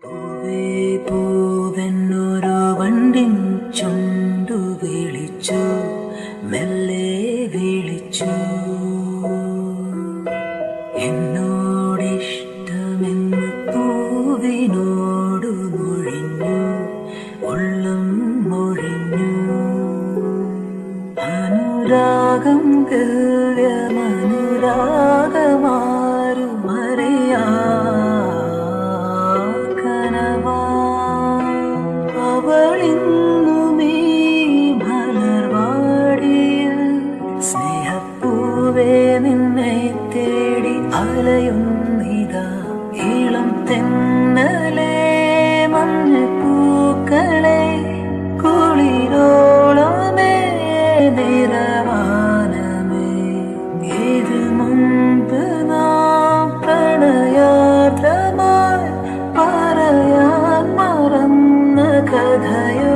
പൂവേ പൂവെന്നൊരു വണ്ടിൻ ചുണ്ടു വിളിച്ചു മെല്ലെ വിളിച്ചു എന്നോടിഷ്ടമെന്ന് പൂവിനോടു മൊഴിഞ്ഞു ഉള്ളം മൊഴിഞ്ഞു അനുരാഗം ഗവ്യമനുരാഗമാരുമറിയാ കനവാ അവളിന്നുമീ മലർവാടിയിൽ സ്നേഹപ്പൂവേ നിന്നെ തേടി അലയുന്നിതാ ഇളം തെന്നലേ മഞ്ഞപ്പൂക്കളെ കുളിരോളമേ നിറവാനമേ ഇത് മുൻപ് നാം പ്രണയാർദ്രമായി പറയാൻ മറന്ന കഥയോ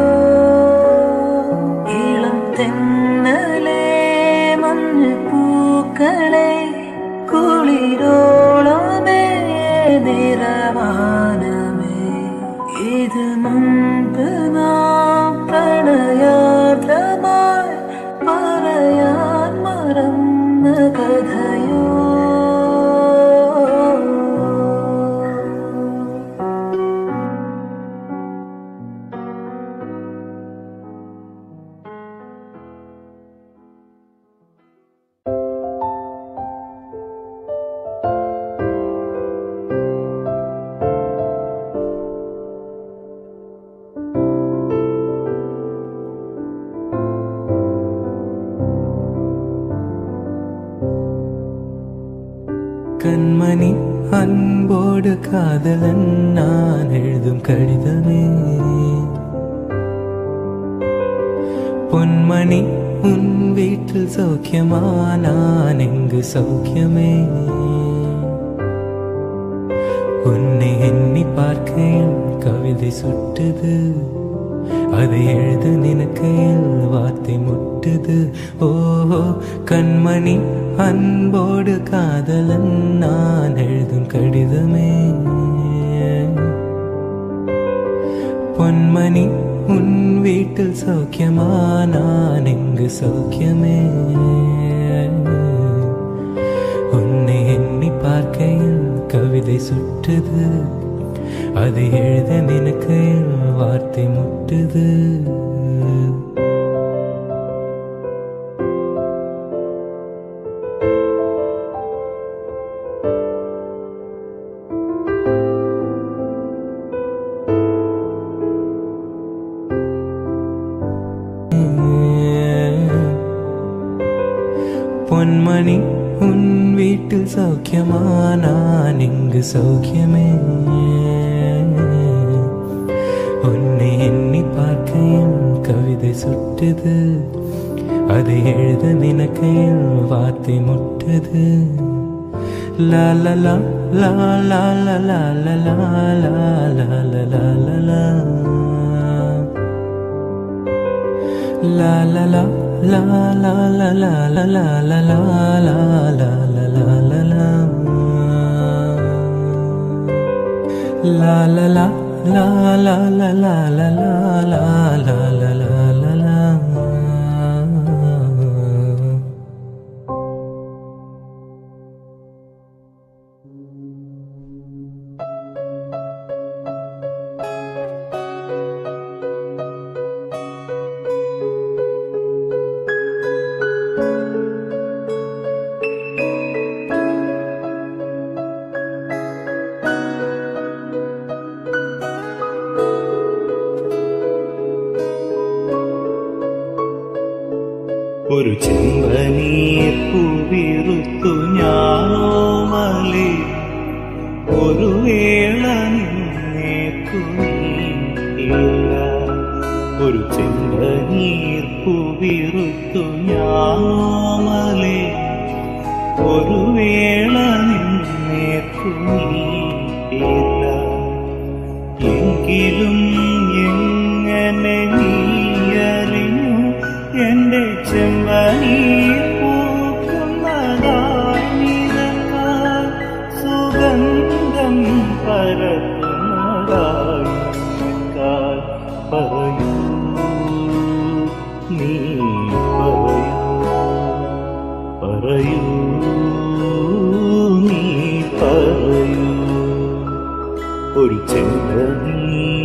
ഇളം തെന്നലേ മഞ്ഞപ്പൂക്കളെ കുളിരോളമേ നിറവാനമേ ഇത് മുൻപ് നാം പ്രണയാർദ്രമായി പറയാൻ മറന്ന കഥയോ கண்மணி அன்போடு காதலன் நான் எழுதும் கடிதமே பொன்மணி உன் வீட்டில் சௌக்கியமா நான் எங்கு சௌக்கியமே உன்னை எண்ணி பார்க்கையில் கவிதை சுட்டுது அதை எழுத நினைக்கையில் வார்த்தை முட்டுது ஓஹோ கண்மணி அன்போடு காதலன் நான் எழுதும் கடிதமே பொன்மணி உன் வீட்டில் சௌக்கியமா நான் எங்கு சௌக்கியமே உன்னை எண்ணி பார்க்கையில் கவிதை சுட்டுது அதை எழுத நினைக்கையில் வார்த்தை முட்டுது பொன்மணி உன் வீட்டில் சௌக்கியமா நான் இங்கு சௌக்கியமே உன்னை எண்ணி பார்க்கையில் கவிதை சுட்டுது அதை எழுத நினைக்கையில் வார்த்தை முட்டுது லா லா லா லா லா லா லா லா லா லா லா லா லா லா La la la la la la la la la la la la la la la la la La la la la la la la la la la la la la la la ഒരു ചെമ്പനീർ പൂവിറുത്തു ഞാനോ മലേ ഒരു വേള നിന്നെ തുണിയില്ല ഒരു ചെമ്പനീർ പൂവിറുത്തു ഞാനോ മലേ ഒരു വേള നിന്നെ തുണിയില്ല എങ്കിലും എങ്ങനെ നീ അറിഞ്ഞു എന്റെ ചെമ്പനീർ പൂക്കുന്നതായി നിനക്കാൽ സുഗന്ധം പരത്തുന്നതായി പറയൂ നീ പറയൂ പറയൂ നീ പറയൂ ഒരു ചെങ്കനീ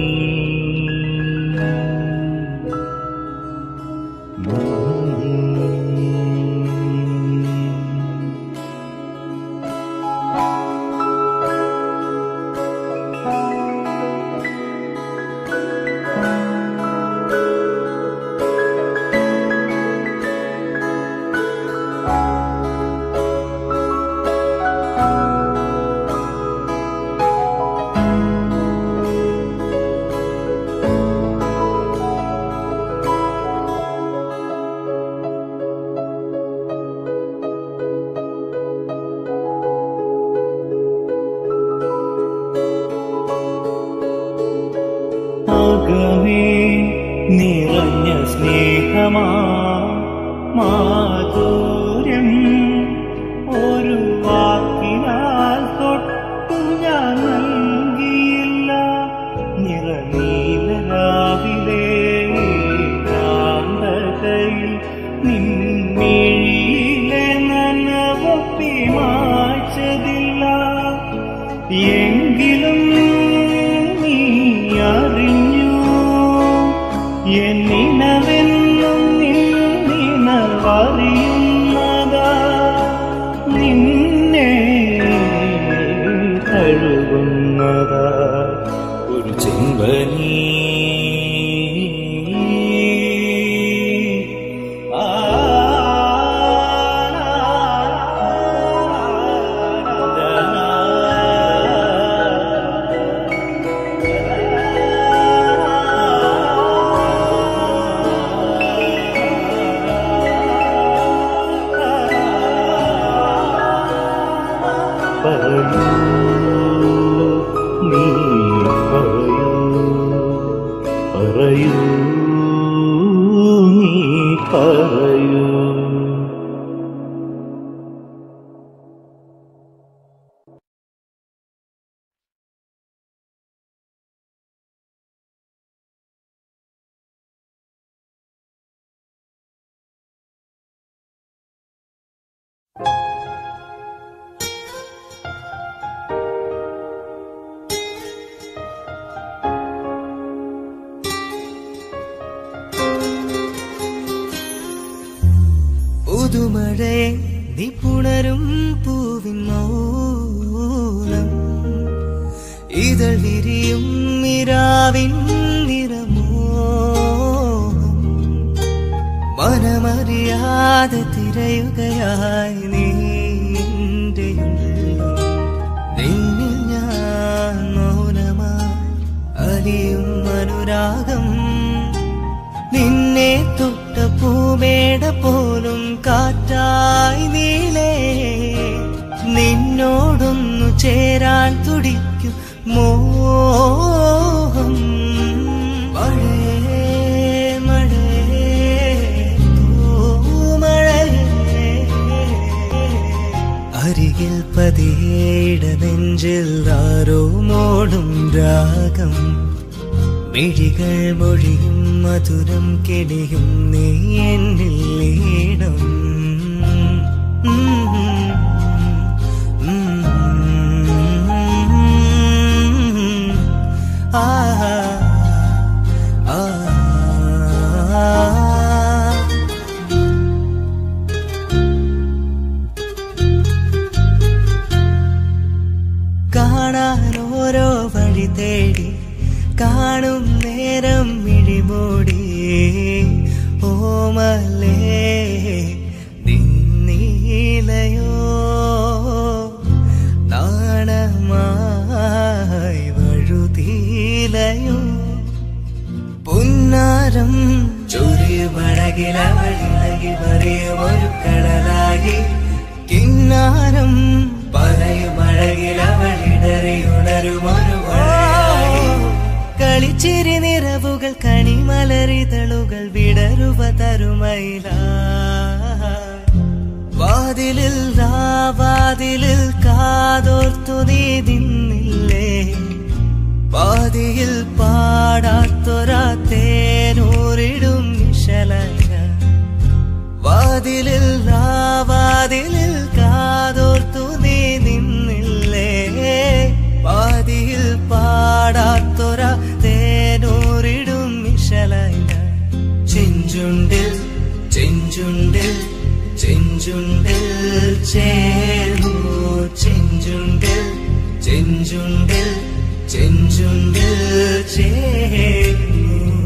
ആകമേ നിറഞ്ഞ സ്നേഹമാ മാധുര്യം ഒരു വാക്കിനാൽ തൊട്ടു ഞാൻ നൽകിയില്ല നിറനീല രാവിലെ കാന്തകയിൽ നിൻമിഴിയിലെ നനവൊപ്പി മായ്ച്ചതില്ല എങ്കിലും നീ അറിഞ്ഞു എന്നിനവെന്നും നിന്നറിയുന്നതാ നിന്നെ കഴുകുന്നതാ ഒരു ചെമ്പനീ ആ പറയൂ നീ പറയൂ പറയൂ നീ പറയൂ പുതുമഴയെ നീ പുണരും പൂവിൻ മൗനം ഇതൾ വിരിയും നിരാവിൻ നിറമോഹം മനമറിയാതെ തിരയുകയായി നീ എൻ്റെ ഉള്ളിൽ. നിന്നിൽ ഞാൻ മൗനമായി അലിയും അനുരാഗം നിന്നെ തൊട്ട പൂമേട പോലും കാറ്റായി നീലേ നിന്നോടൊന്നു ചേരാൻ തുടിക്കും മോഹം മഴയേ മഴയേ തൂമഴയേ അരികിൽ പതിയേട നെഞ്ചിൽ ആരോ മോടും രാഗം മിഴികൾ മൊഴിയും മധുരം കെടിയും നീ എന്നിൽ ലീണം ആ ആ കാണാൻ ഓരോ വഴി തേടി കാണും നേരം മിഴിമൂടി ഓമലേ നിന്നീലയോ നാണമായി വഴുതീലയോ പുന്നാരം ചുരിമഴകിലവഴിളകി പറയും ഒരു കടലാകി കിന്നാരം പറയുമഴകിലവളിടറി ഉണരുമൊരു മഴയായി കളിച്ചിരി നിറവുകൾ കണിമലരിതളുകൾ വിടരുവ തരുമയില വാതിലിൽ വാതിലിൽ കാതോർത്തു നീ നിന്നില്ലേ പാതിയിൽ പാടാത്തൊരാ തേനൂരിടും നിശലക വാതിലിൽ വാതിലിൽ കാതോർത്തു നീ നിന്നില്ലേ വാതിയിൽ പാടാത്തൊര തേനൂരിടും നിശലക ചെഞ്ചുണ്ടിൽ ചെഞ്ചുണ്ടിൽ ചെഞ്ചുണ്ടിൽ ചേർന്നു ചെഞ്ചുണ്ടിൽ ചെഞ്ചുണ്ടിൽ ചെഞ്ചുണ്ടിൽ ചേർന്നു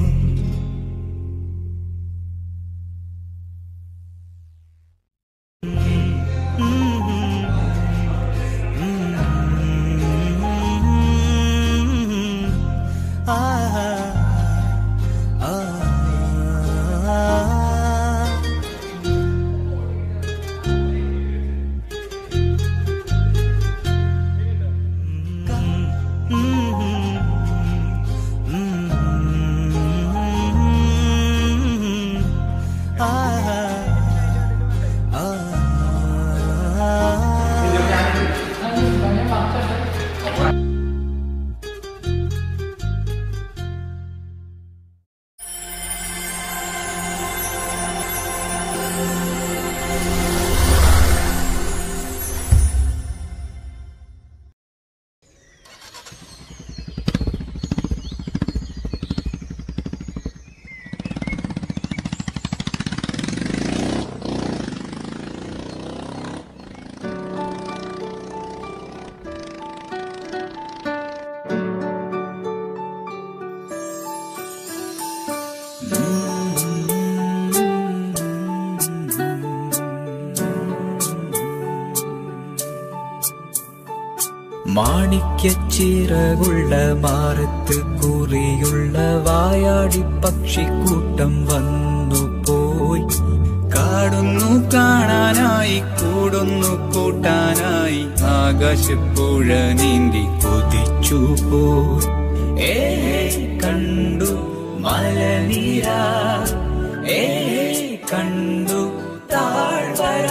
മാണിക്യച്ചിറകുള്ള മാറത്ത് കുറിയുള്ള വായാടി പക്ഷിക്കൂട്ടം വന്നു പോയി കാടുന്നു കാണാനായി കൂടുന്നു കൂട്ടാനായി ആകാശപ്പുഴ നീന്തി കൊതിച്ചു പോയി ഏ കണ്ടു മലനീര ഏ കണ്ടു താഴ്വര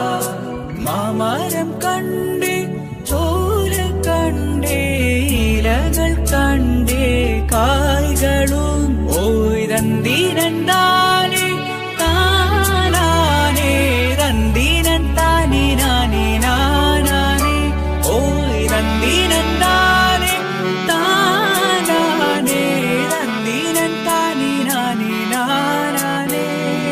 മാമരം കണ്ടേ ചോര കണ്ടേ ഇലകൾ കണ്ടേ കായ്കളും ഓയ് തന്തിരണ്ടാനേ താനാനേ തന്തിരൻ താനേ നാനേ നാനാനേ ഓയ് തന്തിരണ്ടാനേ താനാനേ തന്തിരൻ താനേ നാനേ നാനാനേ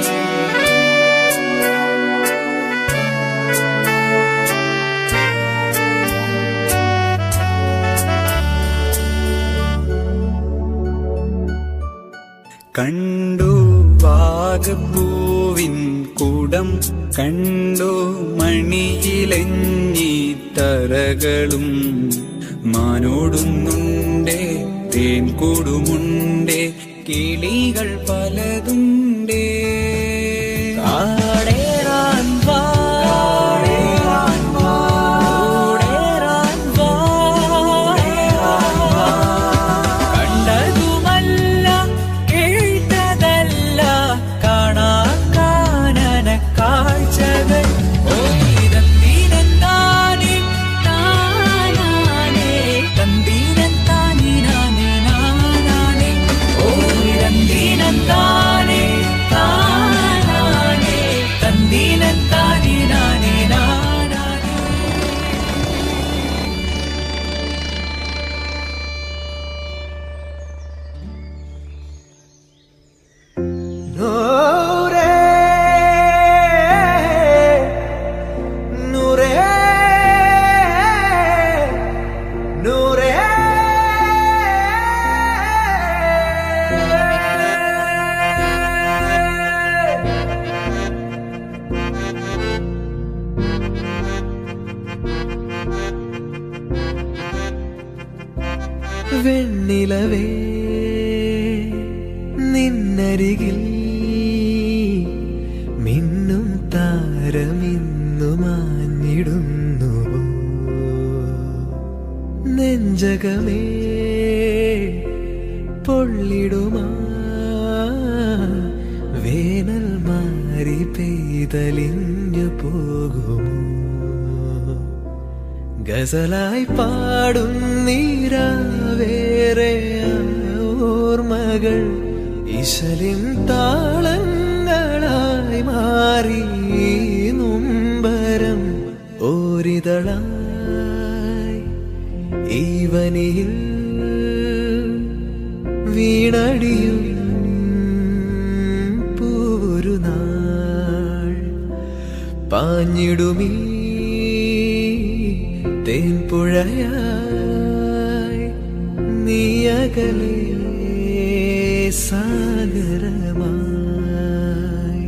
കണ്ടു വാഗപ്പൂവിൻ കൂടം കണ്ടു മണിയിലെഞ്ഞി തറകളും മാനോടുന്നുണ്ടേ തേൻ കൂടുമുണ്ടേ കിളികൾ പലതുണ്ടേ കാടേറാൻ വാ ഓടേറാൻ വാ കണ്ടതുമല്ല കേട്ടതല്ല കാണാ കാനന കാഴ്ചകൾ ഓയിരന്തീരന്താനേ നാനാനേ തന്തീരന്താനേ നാനേ നാനാനേ ഓയിരന്തീരന്താനേ താനാനേ തന്തീരന്താനേ നാനേ നാനാനേ നൂറേ നൂറേ നൂറേ വെണ്ണിലവേ നിന്നരികിൽ മിന്നും താരമിന്നു മാഞ്ഞിടുന്നു നെഞ്ചകമേ പൊള്ളിടുമാ വേനൽ മാറി പെയ്തലിഞ്ഞു പോകുമോ ഗസലായി പാടും നീരാവേറെ ഓർമ്മകൾ ഈശലിൻ താളങ്ങളായി മാറി നുംബരം ഓരിതളായി ഈവനിയിൽ വീണടിയും പൂരു നാൾ പാഞ്ഞിടുമീ തേൻപുഴയായി നീയകലേ സാഗരമായി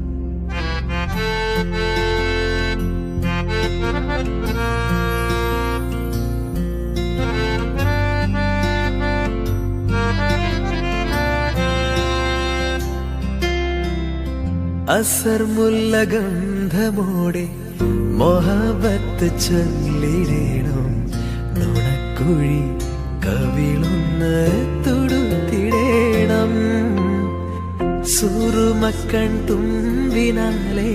അസർമുല്ല ഗന്ധമോടെ മൊഹബത്ത് ചൊല്ലിടേണം നുണക്കുഴി കവിളൊന്ന് തുടുത്തിടേണം സുറുമക്കൺ തുമ്പിനാലെ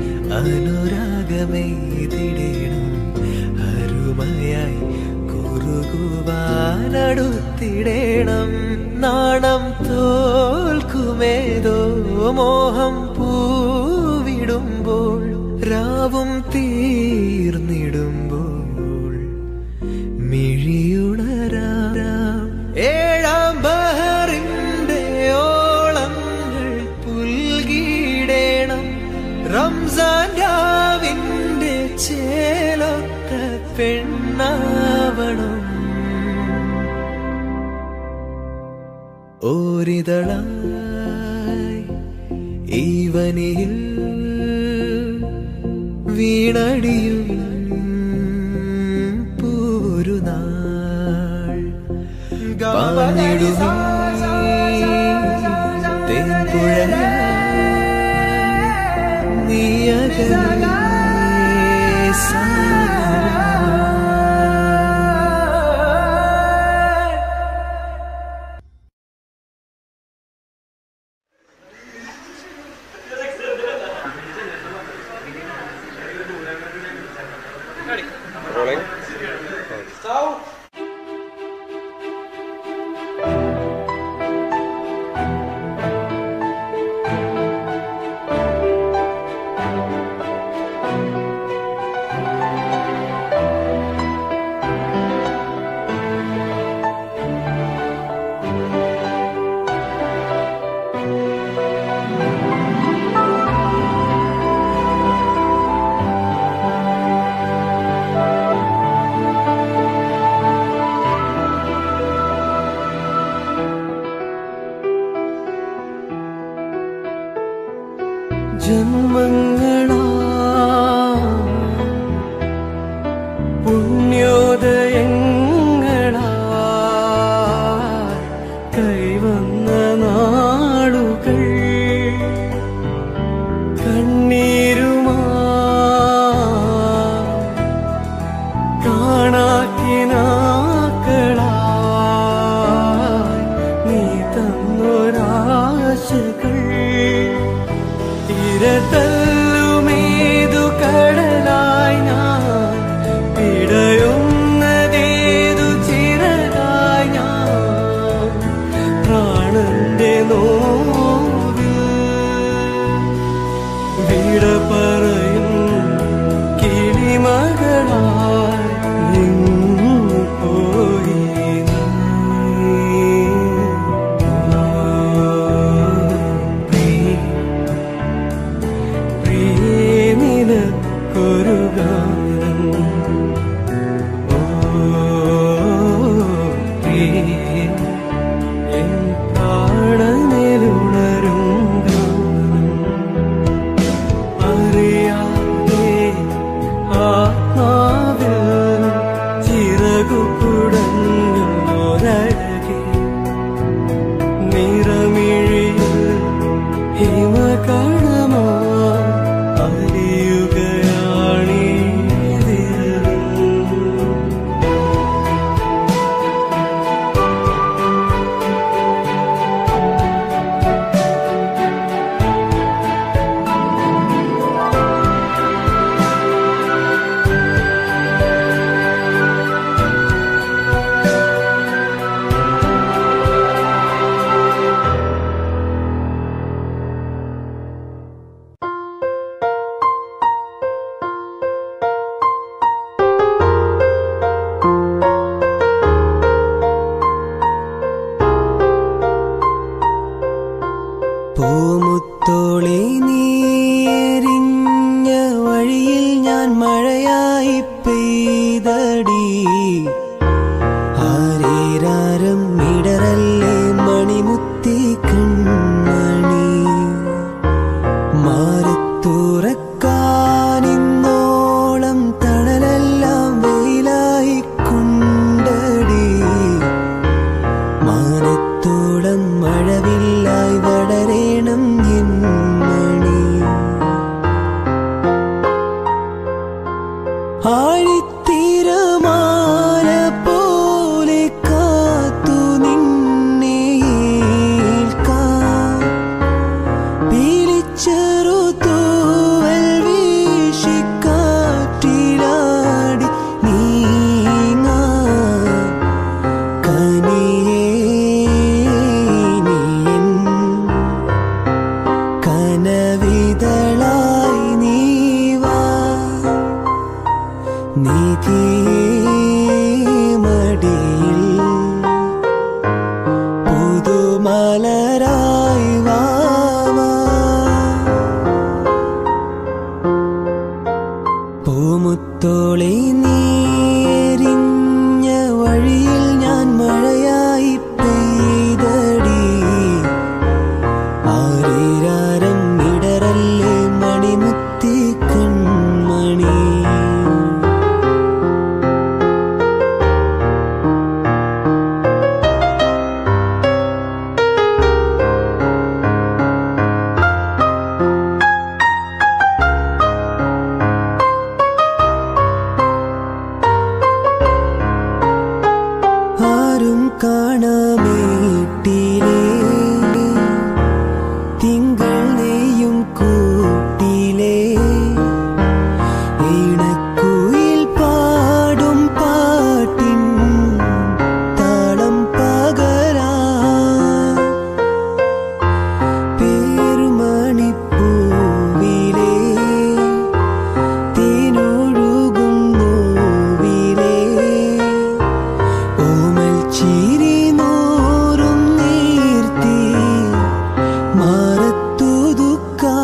അനുരാഗമെയ്തിടേണം അരുമയായി കുറുകുവാനടുത്തിടേണം നാണം തോൽക്കുമേതോ മോഹം പൂവിടുമ്പോൾ രാവും തീർന്നിടുമ്പോൾ മിഴിയുണരാം ഏഴാം ബഹറിന്റെ ഓളങ്ങൾ പുൽകിടേണം റംസാൻ രാവിന്റെ ചേലൊത്ത പെണ്ണാവണം ഓരിതളായി ഈവനിയിൽ വീണടിയും പൂരു നാൾ പാഞ്ഞിടുമീ തേൻപുഴയായി നീയകലേ സാഗരമായി ജന്മങ്ങളാ പുണ്യോദയങ്ങളാ കൈവന്ന നാളുകൾ കണ്ണീരുമാ കാണാക്കിനാക്കളായി നീ തന്നൊരാശകൾ ഇരതല്ലുമേതു കടലായി ഞാൻ പിടയുന്നതേതു ചിറകായി ഞാൻ പ്രാണന്റെ നോവിൽ വിട പറയും കിളിമകളായി നിന്നു പോയി നീ പ്രേമിനൊരു ഗാനം ഓ പ്രിയേ, എൻ പ്രാണനിലുണരും ഗാനം അറിയാതെ ആത്മാവിൽ ചിറകു കുടഞ്ഞൊരഴകെ നിറമിഴിയിൽ ഹിമകണമാ അറിയുകയാണീതിൽ പൂമുത്തോളി നീരിഞ്ഞ വഴിയിൽ ഞാൻ മഴയായി പെയ്തടി ആരേരാരം ഇടറല്ലേ മണിമുത്തി കൺമണി മാറത്തുറക്കാനിന്നോളം തണലെല്ലാം വെയിലായി കൊണ്ടടി മാനത്തോളം മഴവില്ലായി വളരേണം എൻ മണി ആഴിത്തിരമാല പോലെ കാത്തു നിന്നെ ഏൽക്കാൻ പീലിച്ചെറു തൂവൽ വീശിക്കാറ്റിലാടി നീങ്ങാൻ കനിയേ നീയൻ കനവിതളായി നീവാ നിധിമടിയിൽ പുതുമലരായി വാവാ പൂമുത്തോളി നീരിഞ്ഞ വഴിയിൽ ഞാൻ മഴയായി പെയ്തടി ആരീരാരം ഇടറല്ലേ മണിമുത്തി കൺമണി ആരും കാണാമേട്ടിലേ തിങ്കൾ നെയ്യും കൂട്ടിലേ ഇണക്കുയിൽ പാടും പാട്ടിൻ താളം പകരാ പേരുമണിപ്പൂവിലേ തേനൊഴുകും നോവിലേ ഓമൽ ചിരി നോറും നീർത്തി മാറത്തുതുക്കാ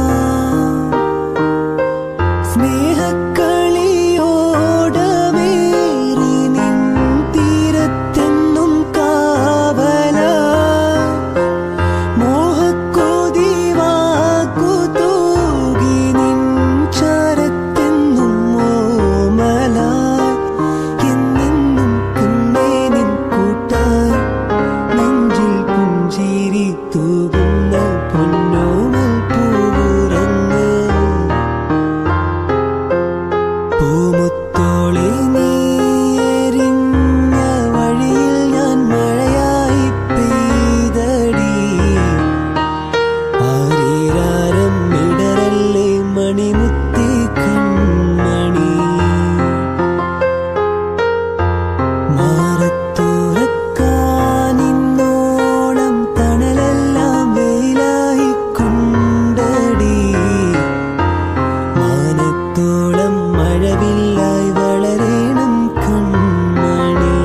സ്നേഹക്കളിയോടമേറി നിൻ തീരത്തെന്നും കാവല മോഹക്കൊതി വാക്കു തൂകി നിൻ ചരത്തെന്നും ഓമലായി എന്നെന്നും കുന്നേ നിൻ കൂട്ടായി നെഞ്ചിൽ പുഞ്ചിരി തൂകുന്ന പൊന്നോമൽ പൂവുറങ്ങ് പൂമുത്തോളി നീരിഞ്ഞ വഴിയിൽ ഞാൻ മഴയായി പെയ്തടി ആരീരാരം ഇടറല്ലേ മണിമുത്തി കൺമണി മാറത്തുറക്കാനിന്നോളം തണലെല്ലാം വെയിലായി കൊണ്ടടി മാനത്തോളം മഴവില്ലായി വളരേണം കൺമണി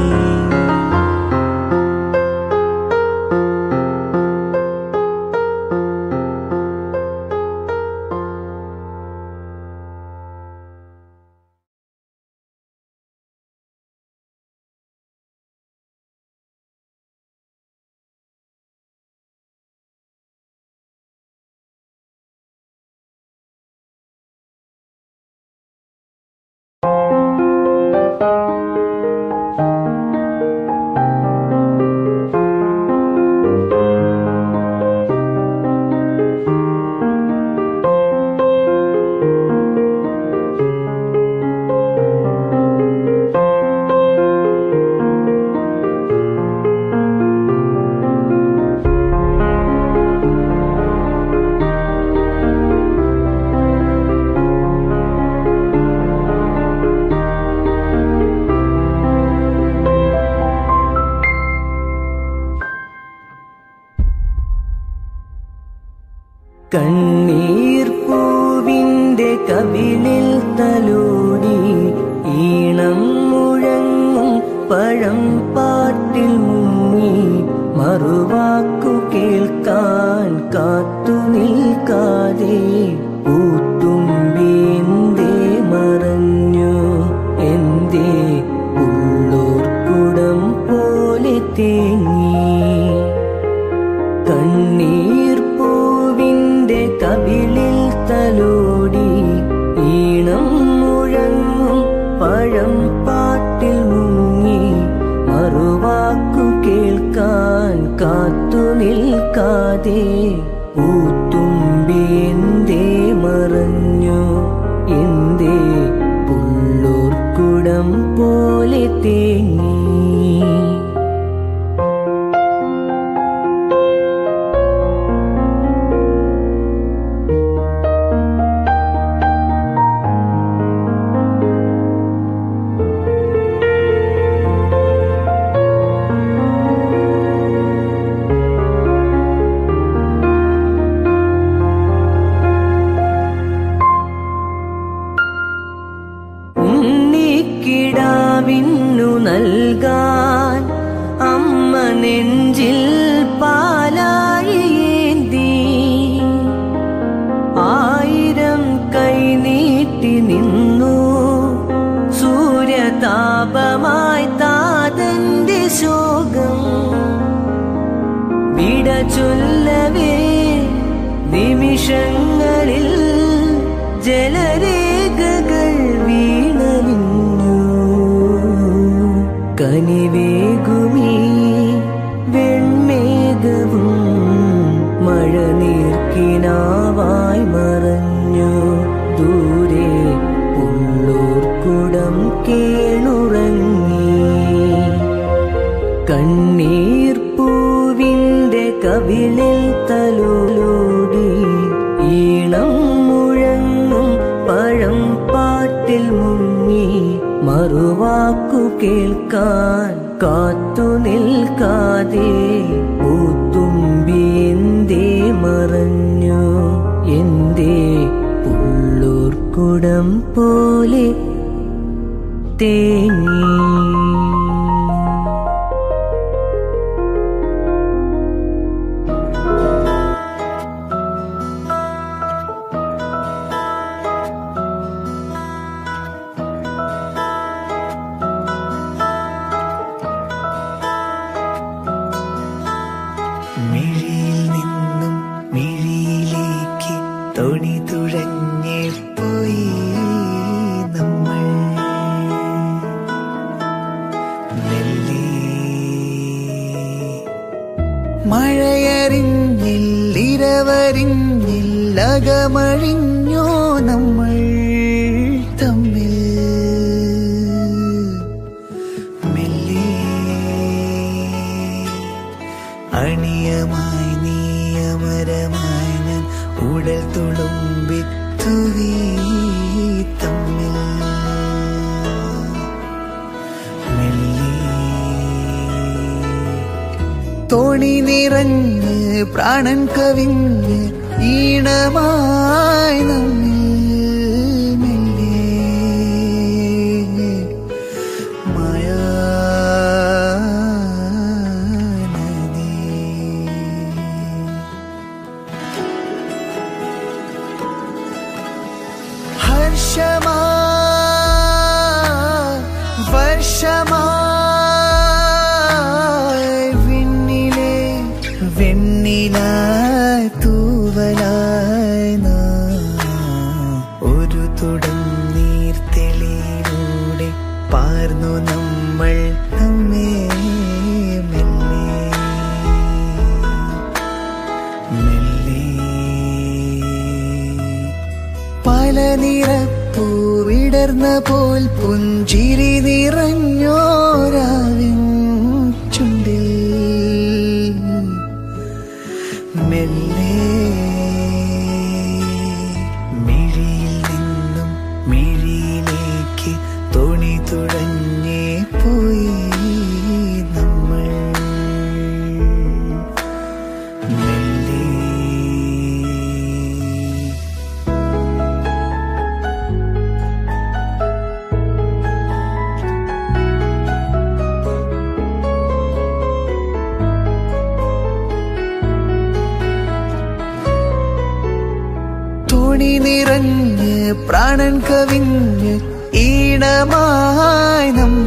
കണ്ണീർ പൂവിൻ്റെ കവിളിൽ തലോടി ഈണം മുഴങ്ങും പഴം പാട്ടിൽ മുങ്ങി മറുവാക്കു കേൾക്കാൻ കാത്തു നിൽക്കാതെ പൂത്തുമ്പി എന്തേ മറഞ്ഞു എന്തേ ഉള്ളോർക്കുടം പോലെ തേങ്ങി കണ്ണീർ പൂവിൻ്റെ കവിളിൽ തലോടി ഈണം മുഴങ്ങും പഴം പാട്ടിൽ മുങ്ങി മറുവാക്കു കേൾക്കാൻ കാത്തു നിൽക്കാതെ പൂത്തുമ്പി എന്തേ മറഞ്ഞു എന്തേ പുള്ളൂർക്കുടം പോലെ തേങ്ങി ഉണ്ണിക്കിടാവിന്നു നൽകാൻ അമ്മ നെഞ്ചിൽ പാലാഴിയേന്തി ആയിരം കൈ നീട്ടി നിന്നു സൂര്യതാപമായി താതന്റെ ശോകം വിട ചൊല്ലവേ നിമിഷങ്ങളിൽ ജലരേഖകൾ വീണലിഞ്ഞു കനിവേകുമീ വെൺമേഘവും മഴ നീർക്കിനാവായി മറഞ്ഞു ദൂരെ ഉള്ളൂർക്കുടം കേണുറങ്ങി കണ്ണീർ പൂവിൻ്റെ കവിളിൽ തലോടി ഈണം മുഴങ്ങും പഴം പാട്ടിൽ മുങ്ങി മറുവാക്കു കേൾക്കാൻ കാത്തു നിൽക്കാതെ പൂത്തുമ്പി എന്തേ മറഞ്ഞു എന്തേ പുള്ളൂർക്കുടം പോലെ തേങ്ങി മിഴിയിൽ നിന്നും മിഴിയിലേക്ക് തൊണി തുഴഞ്ഞേ പോയി നമ്മൾ മെല്ലെ മഴയറിഞ്ഞില്ലിരവറിഞ്ഞില്ലകമഴിഞ്ഞോ നമ്മൾ തമ്മിൽ മെല്ലെ അണിയമായി നീയമരമായി ഞാൻ ഉടൽ തുളുമ്പി തുവി തമ്മിൽ മെല്ലെ തോണി നിറഞ്ഞ് പ്രാണൻ കവിഞ്ഞ് ഈണമായി നമ്മിൽ മെല്ലെ മായാനദി ഹർഷമാ വർഷമാ വിണ്ണിലെ വെണ്ണില തൂവലായി നാം ഒരു തുടം നീർത്തെളിയിലൂടെ പാർന്നു നമ്മൾ നമ്മെ മെല്ലെ മെല്ലെ പല നിറപ്പൂവിടർന്ന പോൽ പുഞ്ചിരി നിറഞ്ഞോരാവിൻ ചുണ്ടിൽ മെല്ലെ മിഴിയിൽ നിന്നും മിഴിയിലേക്ക് തോണി തുഴഞ്ഞേ പോയി നമ്മൾ മെല്ലെ പ്രാണൻ കവിഞ്ഞ് ഈണമായി നമ്മൾ